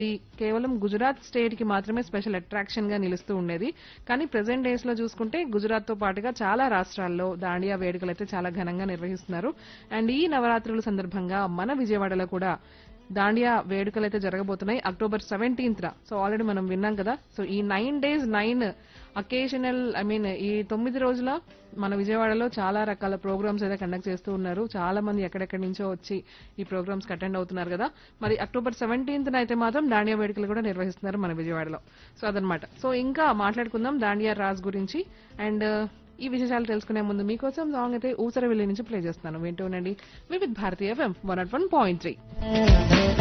ఇది కేవలం గుజరాత్ స్టేట్ కి మాత్రమే స్పెషల్ అట్రాక్షన్ గా నిలుస్తూ ఉండేది కానీ ప్రెసెంట్ డేస్ లో చూసుకుంటే గుజరాత్ తో పాటుగా చాలా రాష్ట్రాల్లో దాండియా వేడుకలు అయితే చాలా ఘనంగా నిర్వహిస్తున్నారు అండ్ ఈ నవరాత్రుల సందర్భంగా మన విజయవాడలో కూడా దాండియా వేడుకలు అయితే జరగబోతున్నాయి అక్టోబర్ సెవెంటీన్త్ సో ఆల్రెడీ మనం విన్నాం కదా సో ఈ nine days nine occasional I mean ఈ తొమ్మిది రోజుల మన విజయవాడలో చాలా రకాల ప్రోగ్రామ్స్ అయితే కండక్ట్ చేస్తూ ఉన్నారు చాలా మంది ఎక్కడెక్కడి నుంచో వచ్చి ఈ ప్రోగ్రామ్స్ అటెండ్ అవుతున్నారు కదా మరి అక్టోబర్ సెవెంటీన్త్ అయితే మాత్రం దాండియా వేడుకలు కూడా నిర్వహిస్తున్నారు మన విజయవాడలో సో అదనమాట సో ఇంకా మాట్లాడుకుందాం దాండియా రాజ్ గురించి అండ్ ఈ విశేషాలు తెలుసుకునే ముందు మీకోసం సాంగ్ అయితే ఊసరవెల్లి నుంచి ప్లే చేస్తున్నాను వింటూ ఉండండి Vividh Bharatiya FM one nought one point three